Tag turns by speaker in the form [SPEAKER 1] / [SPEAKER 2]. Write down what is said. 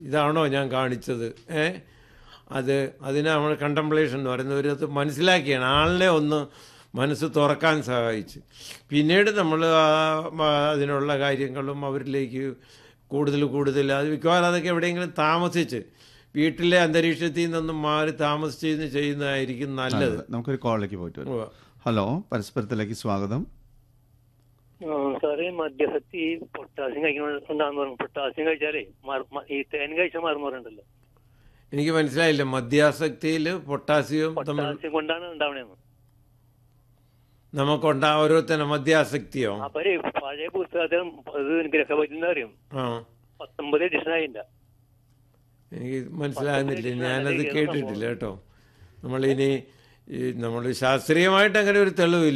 [SPEAKER 1] ഇതാണോ ഞാൻ കാണിച്ചത് ഏ അത് അതിന് നമ്മൾ കണ്ടംപ്ലേഷൻ എന്ന് പറയുന്നത് ഒരു ഇത് മനസ്സിലാക്കിയാണ് ആളിനെ ഒന്ന് മനസ്സ് തുറക്കാൻ സഹായിച്ച് പിന്നീട് നമ്മൾ അതിനുള്ള കാര്യങ്ങളും അവരിലേക്ക് കൂടുതൽ കൂടുതൽ അത് മിക്കവാറും അതൊക്കെ എവിടെയെങ്കിലും താമസിച്ച് വീട്ടിലെ അന്തരീക്ഷത്തിൽ നിന്നൊന്നും മാറി താമസിച്ച് ചെയ്യുന്നതായിരിക്കും നല്ലത്
[SPEAKER 2] നമുക്കൊരു കോളിലേക്ക് പോയിട്ട് വരാം
[SPEAKER 1] ഉവ്വ.
[SPEAKER 2] ഹലോ പരസ്പരത്തിലേക്ക് സ്വാഗതം
[SPEAKER 3] ആ, സാറേ മദ്യസക്തി പൊട്ടാസ്യം കഴിക്കണമെന്നാന്ന് പറഞ്ഞു പൊട്ടാസ്യം കഴിച്ചാലേ മറ- മ- ഈ തേൻ കഴിച്ചാൽ മറന്നു പറഞ്ഞിട്ടുണ്ടല്ലോ
[SPEAKER 1] എനിക്ക് മനസ്സിലായില്ല മദ്യാസക്തിയിൽ പൊട്ടാസ്യവും തമ്മിൽ
[SPEAKER 3] പൊട്ടാസ്യം കൊണ്ടാണ് ഉണ്ടാവണേന്ന്
[SPEAKER 1] നമുക്കുണ്ടാ ഓരോരുത്തരും മദ്യാസക്തിയോ
[SPEAKER 3] അപ്പൊ ഒരു പഴയ പുസ്തകത്തിൽ ഇത് ഗ്രഹപറ്റിന്ന് അറിയും
[SPEAKER 1] ആ
[SPEAKER 3] പത്തൊമ്പത് എഡിഷൻ ആയില്ല
[SPEAKER 1] എനിക്ക് മനസ്സിലാകുന്നില്ല ഞാനത് കേട്ടിട്ടില്ല കേട്ടോ നമ്മളിനി ഈ നമ്മൾ ശാസ്ത്രീയമായിട്ട് അങ്ങനെ ഒരു തെളിവില്ല